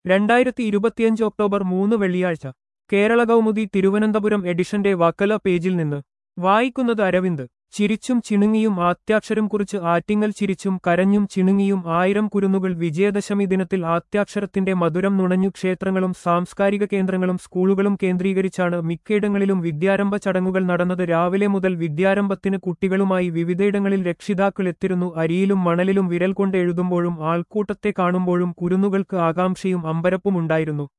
രണ്ടായിരത്തി ഇരുപത്തിയഞ്ച് ഒക്ടോബർ മൂന്ന് വെള്ളിയാഴ്ച കേരള കൗമുദി തിരുവനന്തപുരം എഡിഷന്റെ വക്കല പേജിൽ നിന്ന് വായിക്കുന്നത് അരവിന്ദ് ചിരിച്ചും ചിണുങ്ങിയും ആത്യാക്ഷരം കുറിച്ച് ആറ്റിങ്ങൽ ചിരിച്ചും കരഞ്ഞും ചിണുങ്ങിയും ആയിരം കുരുന്നുകൾ വിജയദശമി ദിനത്തിൽ ആത്യാക്ഷരത്തിന്റെ മധുരം നുണഞ്ഞു ക്ഷേത്രങ്ങളും സാംസ്കാരിക കേന്ദ്രങ്ങളും സ്കൂളുകളും കേന്ദ്രീകരിച്ചാണ് മിക്കയിടങ്ങളിലും വിദ്യാരംഭ ചടങ്ങുകൾ നടന്നത് രാവിലെ മുതൽ വിദ്യാരംഭത്തിന് കുട്ടികളുമായി വിവിധയിടങ്ങളിൽ രക്ഷിതാക്കൾ എത്തിരുന്നു അരിയിലും മണലിലും വിരൽ കൊണ്ട് എഴുതുമ്പോഴും ആൾക്കൂട്ടത്തെ കാണുമ്പോഴും കുരുന്നുകൾക്ക് ആകാംക്ഷയും അമ്പരപ്പും ഉണ്ടായിരുന്നു